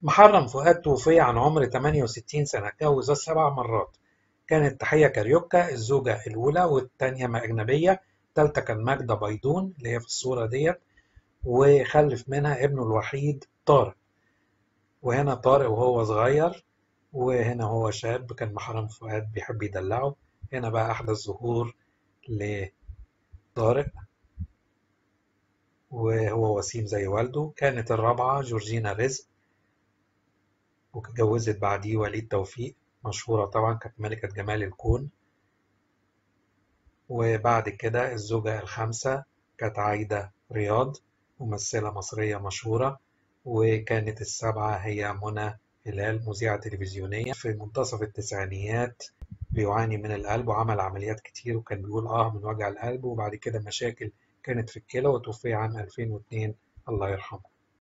محرم فؤاد توفي عن عمر 68 سنة اتجوز سبع مرات كانت تحية كاريوكا الزوجة الأولى والتانية أجنبية التالتة كان ماجدة بيضون اللي هي في الصورة ديت وخلف منها ابنه الوحيد طارق وهنا طارق وهو صغير وهنا هو شاب كان محرم فؤاد بيحب يدلعه هنا بقى أحدث ظهور لطارق وهو وسيم زي والده كانت الرابعة جورجينا رزق واتجوزت بعديه وليد توفيق مشهورة طبعا كانت ملكة جمال الكون وبعد كده الزوجة الخامسة كانت عايدة رياض ممثلة مصرية مشهورة وكانت السابعة هي منى هلال مذيعة تلفزيونية في منتصف التسعينيات بيعاني من القلب وعمل عمليات كتير وكان بيقول اه من وجع القلب وبعد كده مشاكل كانت في الكلى وتوفي عام 2002 الله يرحمه